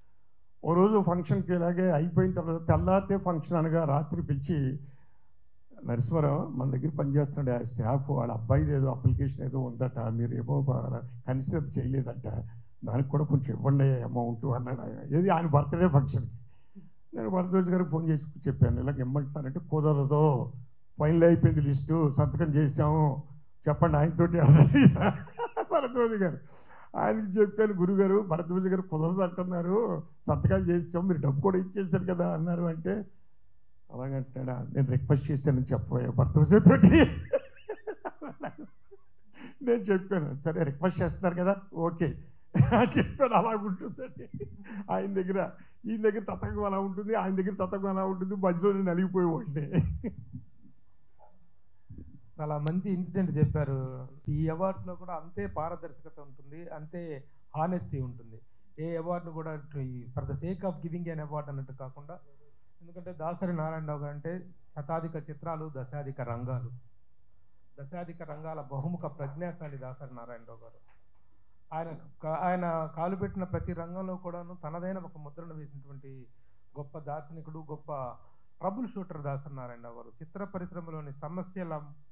Speaker 3: ఓ రోజు ఫంక్షన్కి ఇలాగే అయిపోయిన తర్వాత తెల్లారితే ఫంక్షన్ అనగా రాత్రి పిలిచి నరసింహారావు మన దగ్గర పనిచేస్తున్నాడు ఆ స్టాఫ్ వాళ్ళ అబ్బాయిది ఏదో అప్లికేషన్ ఏదో ఉందట మీరు ఏమో కన్సిడర్ చేయలేదంట దానికి కూడా కొంచెం ఇవ్వండి అమౌంట్ అన్నాడు ఆయన ఏది ఆయన బర్త్డే ఫంక్షన్కి నేను భరద్వాజ్ గారికి ఫోన్ చేసి చెప్పాను ఇలాగ ఇమ్మంటున్నారంటే కుదరదు ఫైనల్ అయిపోయింది లిస్టు సంతకం చేసాము చెప్పండి ఆయనతోటి అన్నాడు భరద్వాజ్ గారు ఆయనకి చెప్పాను గురుగారు భరద్వాజ్ గారు కుదరదు అంటున్నారు సంతకాలు చేసాం మీరు డబ్బు కూడా ఇచ్చేసారు కదా అన్నారు అంటే అలాగంటాడా నేను రిక్వెస్ట్ చేశానని చెప్పబోయా భరద్వాజ్ తోటి నేను చెప్పాను సరే రిక్వెస్ట్ చేస్తున్నారు కదా ఓకే చెప్పాను అలా ఉంటుందండి ఆయన దగ్గర ఈయన దగ్గర తతంగం అలా ఉంటుంది ఆయన దగ్గర తతంగం అలా ఉంటుంది మధ్యలో నేను నలిగిపోయేవాడిని
Speaker 1: చాలా మంచి ఇన్సిడెంట్ చెప్పారు ఈ అవార్డ్స్లో కూడా అంతే పారదర్శకత ఉంటుంది అంతే హానెస్టీ ఉంటుంది ఏ అవార్డును కూడా for the sake of giving an award అన్నట్టు కాకుండా ఎందుకంటే దాసరి నారాయణరావు గారు అంటే శతాధిక చిత్రాలు దశాధిక రంగాలు దశాధిక రంగాల బహుముఖ ప్రజ్ఞాశాలి దాసరి నారాయణరావు గారు ఆయన క- ఆయన కాలు పెట్టిన ప్రతి రంగంలో కూడాను తనదైన ఒక ముద్రను వేసినటువంటి గొప్ప దార్శనికుడు గొప్ప ట్రబుల్ షూటర్ దాసరి నారాయణరావు గారు చిత్ర పరిశ్రమలోని సమస్యల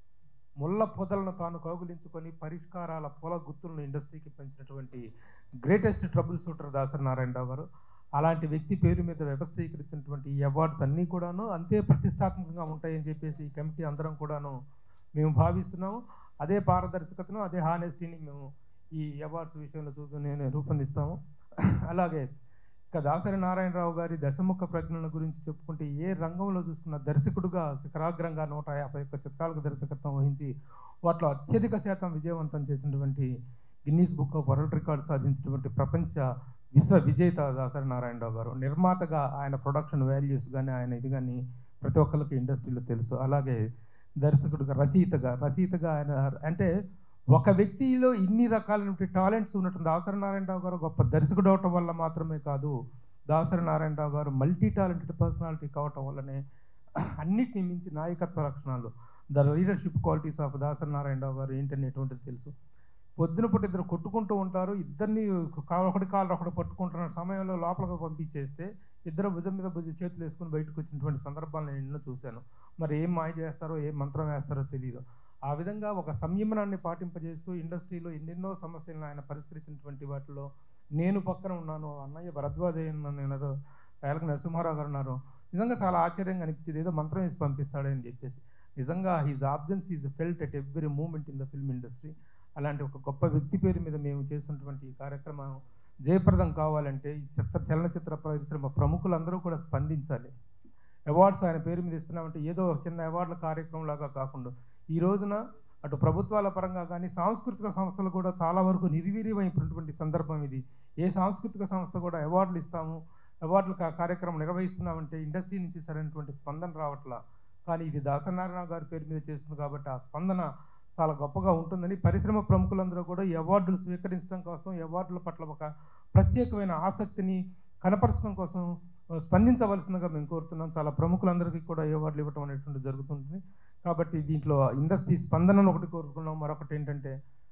Speaker 1: ముళ్ళ పొదలను తాను కౌగులించుకొని పరిష్కారాల పూల గుర్తులను ఇండస్ట్రీకి పెంచినటువంటి greatest trouble shooter Dasari Narayana Rao గారు అలాంటి వ్యక్తి పేరు మీద వ్యవస్థీకరించినటువంటి ఈ అవార్డ్స్ అన్నీ కూడాను అంతే ప్రతిష్టాత్మకంగా ఉంటాయని చెప్పేసి ఈ కమిటీ అందరం కూడాను మేము భావిస్తున్నాము అదే పారదర్శకతను అదే హానెస్టీని మేము ఈ అవార్డ్స్ విషయంలో చూసి నేను రూపొందిస్తాము అలాగే ఇక దాసరి నారాయణరావు గారి దశముఖ ప్రజ్ఞల గురించి చెప్పుకుంటే ఏ రంగంలో చూసుకున్న దర్శకుడుగా శిఖరాగ్రంగా నూట యాభై ఒక్క చిత్రాలకు దర్శకత్వం వహించి వాటిలో అత్యధిక శాతం విజయవంతం చేసినటువంటి Guinness book of world record సాధించినటువంటి ప్రపంచ విశ్వ విజేత దాసరి నారాయణరావు గారు నిర్మాతగా ఆయన ప్రొడక్షన్ వాల్యూస్ కానీ ఆయన ఇది కానీ ప్రతి ఒక్కరికి ఇండస్ట్రీలో తెలుసు అలాగే దర్శకుడుగా రచయితగా రచయితగా ఆయన అంటే ఒక వ్యక్తిలో ఇన్ని రకాలైనటువంటి టాలెంట్స్ ఉన్నటువంటి దాసరి నారాయణరావు గారు గొప్ప దర్శకుడు అవటం వల్ల మాత్రమే కాదు దాసరి నారాయణరావు గారు మల్టీ టాలెంటెడ్ పర్సనాలిటీ కావటం వల్లనే అన్నిటిని మించి నాయకత్వ లక్షణాలు the leadership qualities of Dasari Narayana Rao గారు ఏంటనేటువంటిది తెలుసు పొద్దున పూట ఇద్దరు కొట్టుకుంటూ ఉంటారు ఇద్దరిని కాలు ఒకటి కాలు ఒకటి పట్టుకుంటున్న సమయంలో లోపలికి పంపించేస్తే ఇద్దరు భుజం మీద భుజం చేతులు వేసుకుని బయటకు వచ్చినటువంటి సందర్భాలు నేను ఎన్నో చూశాను మరి ఏం మాయ చేస్తారో ఏ మంత్రం వేస్తారో తెలియదు ఆ విధంగా ఒక సంయమనాన్ని పాటింపజేస్తూ ఇండస్ట్రీలో ఎన్నెన్నో సమస్యలను ఆయన పరిష్కరించినటువంటి వాటిలో నేను పక్కన ఉన్నాను అన్నయ్య భరద్వాజయ్య ఉన్నారు రేలక నరసింహారావు గారు ఉన్నారు నిజంగా చాలా ఆశ్చర్యంగా అనిపించింది ఏదో మంత్రం వేసి పంపిస్తాడని చెప్పేసి నిజంగా his absence is felt at every moment in the film industry అలాంటి ఒక గొప్ప వ్యక్తి పేరు మీద మేము చేస్తున్నటువంటి ఈ కార్యక్రమం జయప్రదం కావాలంటే ఈ చిత్ర చలనచిత్ర పరిశ్రమ ప్రముఖులందరూ కూడా స్పందించాలి అవార్డ్స్ ఆయన పేరు మీద ఇస్తున్నామంటే ఏదో ఒక చిన్న అవార్డుల కార్యక్రమం లాగా కాకుండా ఈ రోజున అటు ప్రభుత్వాల పరంగా కానీ సాంస్కృతిక సంస్థలు కూడా చాలా వరకు నిర్వీర్యమైనటువంటి సందర్భం ఇది ఏ సాంస్కృతిక సంస్థ కూడా అవార్డులు ఇస్తాము అవార్డుల కా- కార్యక్రమం నిర్వహిస్తున్నామంటే ఇండస్ట్రీ నుంచి సరైనటువంటి స్పందన రావట్లా కానీ ఇది దాసనారాయణ గారి పేరు మీద చేస్తుంది కాబట్టి ఆ స్పందన చాలా గొప్పగా ఉంటుందని పరిశ్రమ ప్రముఖులందరూ కూడా ఈ అవార్డులు స్వీకరించడం కోసం ఈ అవార్డుల పట్ల ఒక ప్రత్యేకమైన ఆసక్తిని కనపరచడం కోసం ఆ, స్పందించవలసిందిగా మేము కోరుతున్నాం చాలా ప్రముఖులందరికీ కూడా ఈ అవార్డులు ఇవ్వడం అనేటువంటి జరుగుతుంది కాబట్టి దీంట్లో ఇండస్ట్రీ స్పందనను ఒకటి కోరుకున్నాం మరొకటి ఏంటంటే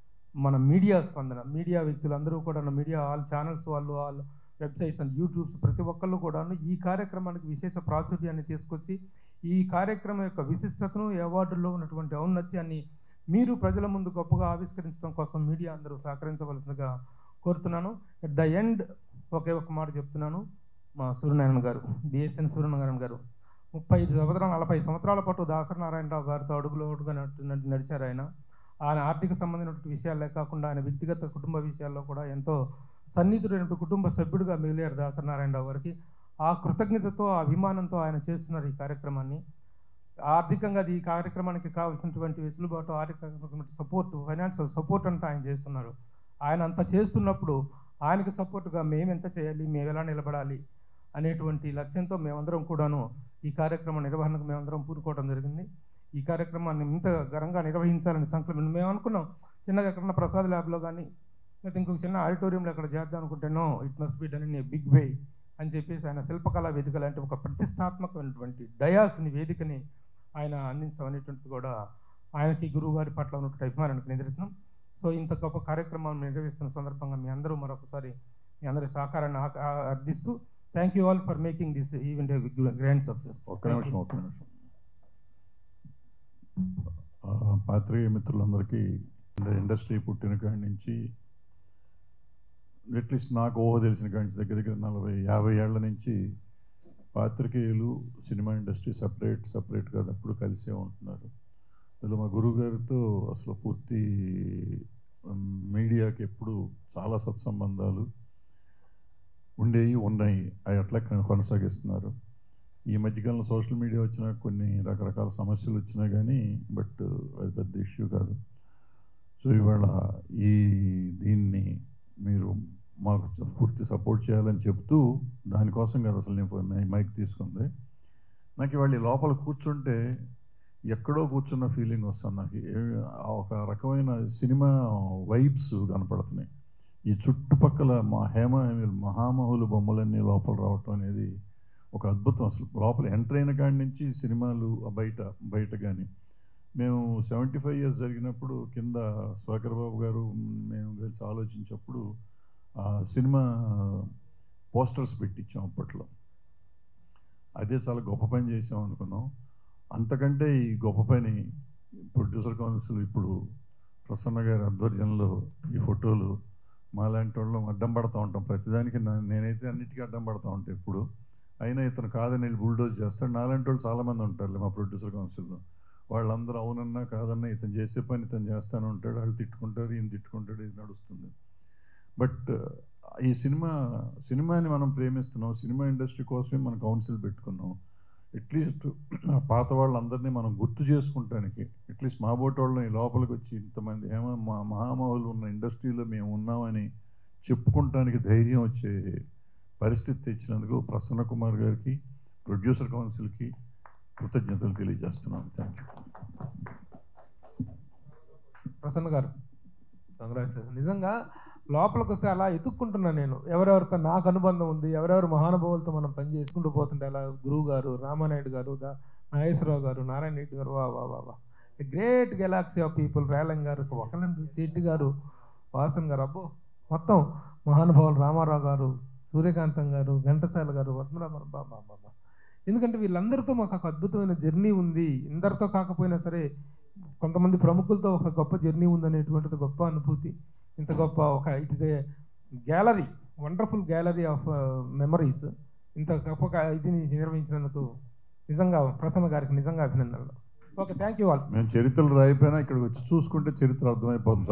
Speaker 1: మన మీడియా స్పందన మీడియా వ్యక్తులందరూ కూడా మీడియా ఆల్ ఛానల్స్ వాళ్ళు ఆల్ వెబ్సైట్స్ అండ్ యూట్యూబ్స్ ప్రతి ఒక్కళ్ళు కూడాను ఈ కార్యక్రమానికి విశేష ప్రాచుర్యాన్ని తీసుకొచ్చి ఈ కార్యక్రమం యొక్క విశిష్టతను ఈ అవార్డుల్లో ఉన్నటువంటి ఔన్నత్యాన్ని మీరు ప్రజల ముందు గొప్పగా ఆవిష్కరించడం కోసం మీడియా అందరూ సహకరించవలసిందిగా కోరుతున్నాను ఎట్ ద ఎండ్ ఒకే ఒక మాట చెప్తున్నాను మా సూర్యనారాయణ గారు బిఎస్ఎన్ సూర్యనారాయణ గారు ముప్పై ఐదు సంవత్సరాలు నలభై సంవత్సరాల పాటు దాసరి నారాయణరావు గారితో అడుగులో అడుగుగా నడు- నడు- నడిచారు ఆయన ఆయన ఆర్థిక సంబంధించినటువంటి విషయాలే కాకుండా ఆయన వ్యక్తిగత కుటుంబ విషయాల్లో కూడా ఎంతో సన్నిహితుడైన కుటుంబ సభ్యుడిగా మిగిలారు దాసరి నారాయణరావు గారికి ఆ కృతజ్ఞతతో ఆ అభిమానంతో ఆయన చేస్తున్నారు ఈ కార్యక్రమాన్ని ఆర్థికంగా అది ఈ కార్యక్రమానికి కావాల్సినటువంటి వెసులుబాటు ఆర్థికమైనటువంటి సపోర్ట్ ఫైనాన్షియల్ సపోర్ట్ అంతా ఆయన చేస్తున్నారు ఆయన అంత చేస్తున్నప్పుడు ఆయనకు సపోర్ట్గా మేము ఎంత చేయాలి మేము ఎలా నిలబడాలి అనేటువంటి లక్ష్యంతో మేమందరం కూడాను ఈ కార్యక్రమ నిర్వహణకు మేమందరం పూనుకోవడం జరిగింది ఈ కార్యక్రమాన్ని ఇంత ఘనంగా నిర్వహించాలని సంకల్పం మేము అనుకున్నాం చిన్నగా ఎక్కడన్నా ప్రసాద్ ల్యాబ్లో కానీ లేకపోతే ఇంకొక చిన్న ఆడిటోరియంలో ఎక్కడ చేద్దాం అనుకుంటేనో it must be done in a big way అని చెప్పేసి ఆయన శిల్పకళా వేదిక లాంటి ఒక ప్రతిష్టాత్మకమైనటువంటి డయాస్ని వేదికని ఆయన అందించడం అనేటువంటిది కూడా ఆయనకి గురువు గారి పట్ల ఉన్నటువంటి అభిమానానికి నిదర్శనం సో ఇంత గొప్ప కార్యక్రమాన్ని నిర్వహిస్తున్న సందర్భంగా మీ అందరూ మరొకసారి మీ అందరి సహకారాన్ని ఆ- ఆ- అర్థిస్తూ thank you all for making this event grand success
Speaker 2: ఒక్క నిమిషం ఒక్క నిమిషం ఆ, పాత్రికేయ మిత్రులందరికీ ఇండ- ఇండస్ట్రీ పుట్టిన కాడి నుంచి అట్లీస్ట్ నాకు ఊహ తెలిసిన కాడి నుంచి దగ్గర దగ్గర నలభై యాభై ఏళ్ల నుంచి పాత్రికేయులు సినిమా ఇండస్ట్రీ సపరేట్ సపరేట్గా ఎప్పుడు కలిసే ఉంటున్నారు అందులో మా గురువు గారితో అసలు పూర్తి ఉమ్, మీడియాకి ఎప్పుడు చాలా సత్సంబంధాలు ఉండేవి ఉన్నాయి అవి అట్లా కొనసాగిస్తున్నారు ఈ మధ్యకాలంలో సోషల్ మీడియా వచ్చిన కొన్ని రకరకాల సమస్యలు వచ్చినా కానీ బట్ అది పెద్ద ఇష్యూ కాదు సో ఇవాళ ఈ దీన్ని మీరు మాకు పూర్తి సపోర్ట్ చేయాలని చెప్తూ దానికోసం కదా అసలు నేను ఫోన్- మై- మైక్ తీసుకుంది నాకు ఇవాళ ఈ లోపల కూర్చుంటే ఎక్కడో కూర్చున్న ఫీలింగ్ వస్తుంది నాకు ఏ- ఆ ఒక రకమైన సినిమా వైబ్స్ కనపడుతున్నాయి ఈ చుట్టుపక్కల మా హేమ మహామహులు బొమ్మలన్నీ లోపల రావటం అనేది ఒక అద్భుతం అసలు లోపల ఎంటర్ అయిన కాడి నుంచి సినిమాలు ఆ బయట బయట కానీ మేము సెవెంటీ ఫైవ్ ఇయర్స్ జరిగినప్పుడు కింద స్వాకర్ బాబు గారు మేము కలిసి ఆలోచించినప్పుడు ఆ సినిమా పోస్టర్స్ పెట్టించాం అప్పట్లో అదే చాలా గొప్ప పని చేసాం అనుకున్నాం అంతకంటే ఈ గొప్ప పని ప్రొడ్యూసర్ కౌన్సిల్ ఇప్పుడు ప్రసన్న గారి ఆధ్వర్యంలో ఈ ఫోటోలు మాలాంటి వాళ్ళం అడ్డం పడతా ఉంటాం ప్రతిదానికి నా- నేనైతే అన్నిటికీ అడ్డం పడతా ఉంటాను ఎప్పుడు అయినా ఇతను కాదని వెళ్ళి బుల్డోజ్ చేస్తాడు నాలాంటి వాళ్ళు చాలామంది ఉంటారు మా ప్రొడ్యూసర్ కౌన్సిల్లో వాళ్ళందరూ అవునన్నా కాదన్నా ఇతను చేసే పని ఇతను చేస్తాను ఉంటాడు వాళ్ళు తిట్టుకుంటారు ఈయన తిట్టుకుంటాడు ఇది నడుస్తుంది బట్ ఈ సినిమా సినిమాని మనం ప్రేమిస్తున్నాం సినిమా ఇండస్ట్రీ కోసమే మనం కౌన్సిల్ పెట్టుకున్నాం అట్లీస్ట్ పాత వాళ్ళందరినీ మనం గుర్తు చేసుకుంటానికి అట్లీస్ట్ మా బోటి వాళ్ళని లోపలికి వచ్చి ఇంతమంది ఏమో మా మహామహులు ఉన్న ఇండస్ట్రీలో మేము ఉన్నామని చెప్పుకుంటానికి ధైర్యం వచ్చే పరిస్థితి తెచ్చినందుకు ప్రసన్న కుమార్ గారికి ప్రొడ్యూసర్ కౌన్సిల్కి కృతజ్ఞతలు తెలియజేస్తున్నాను థ్యాంక్ యూ
Speaker 1: ప్రసన్న గారు కంగ్రాచులేషన్ నిజంగా లోపలికి వస్తే అలా ఎతుక్కుంటున్నా నేను ఎవరెవరితో నాకు అనుబంధం ఉంది ఎవరెవరు మహానుభావులతో మనం పని చేసుకుంటూ పోతుంటే అలా గురువు గారు రామానాయుడు గారు దా నాగేశ్వరరావు గారు నారాయణ రెడ్డి గారు వా వా వా వా గ్రేట్ గెలాక్సీ ఆఫ్ పీపుల్ రేలం గారు ఒకలండి చెట్టి గారు వాసన్ గారు అబ్బో మొత్తం మహానుభావులు రామారావు గారు సూర్యకాంతం గారు ఘంటసాల గారు వర్మరామారావు బాబా బాబా ఎందుకంటే వీళ్ళందరితో మాకు ఒక అద్భుతమైన జర్నీ ఉంది ఇందరితో కాకపోయినా సరే కొంతమంది ప్రముఖులతో ఒక గొప్ప జర్నీ ఉందనేటువంటిది గొప్ప అనుభూతి ఇంత గొప్ప ఒక it is a gallery wonderful gallery of memories ఇంత గొప్ప గా- ఇది నిర్వహించినందుకు నిజంగా ప్రసన్న గారికి నిజంగా అభినందనలు ఓకే థ్యాంక్ యూ ఆల్
Speaker 2: మేము చరిత్రలు రాయిపోయినా ఇక్కడికి వచ్చి చూసుకుంటే చరిత్ర అర్థమైపోతుంది